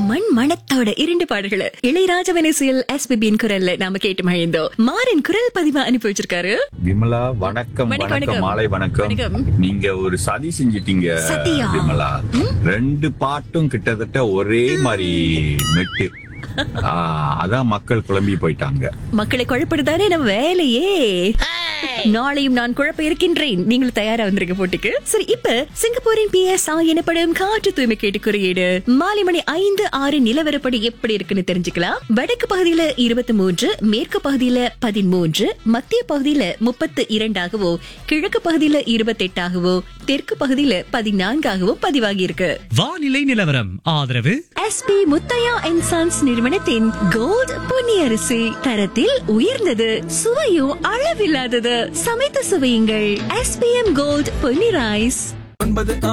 மண் மணத்தோட இரண்டு பாடல்களை இளையராஜ வெனசியல் எஸ்பிபியின் குரல்ல நாம கேட்டு மகிழ்ந்தோம் மாறன் குரல் பதிவா அனுப்பி வச்சிருக்காரு விமலா வணக்கம் வணக்கம், வணக்கம் வணக்கம். மாலை வணக்கம் வணக்கம். நீங்க ஒரு சதி செஞ்சிட்டீங்க சதியா? விமலா ரெண்டு பாட்டும் கிட்டத்தட்ட ஒரே மாதிரி மெட்டு ஆ, அதான் மக்கள் குழம்பி போயிட்டாங்க மக்களை குழப்பிடுதானே நம்ம வேலையே நாளையும் நான் குழப்ப இருக்கின்றேன் நீங்களும் தயாரா வந்திருக்க போட்டிக்கு சரி இப்ப சிங்கப்பூரின் பி எஸ் எனப்படும் காற்று தூய்மை கேட்டு குறியீடு மாலை மணி ஐந்து ஆறு நிலவரப்படி எப்படி இருக்குன்னு தெரிஞ்சுக்கலாம் வடக்கு பகுதியில இருபத்தி மூன்று மேற்கு பகுதியில பதிமூன்று மத்திய பகுதியில முப்பத்து இரண்டாகவோ கிழக்கு பகுதியில இருபத்தி எட்டாகவோ தெற்கு பகுதியில பதினான்காகவோ பதிவாகி இருக்கு வானிலை நிலவரம் ஆதரவு எஸ்பி முத்தையா அண்ட் சன்ஸ் நிறுவனத்தின் கோல்ட் பொன்னியரிசி தரத்தில் உயர்ந்தது சுவையும் அளவில்லாதது சமைத்து சுவையுங்கள் எஸ்பிஎம் கோல்ட் பொன்னி ரைஸ் ஒன்பது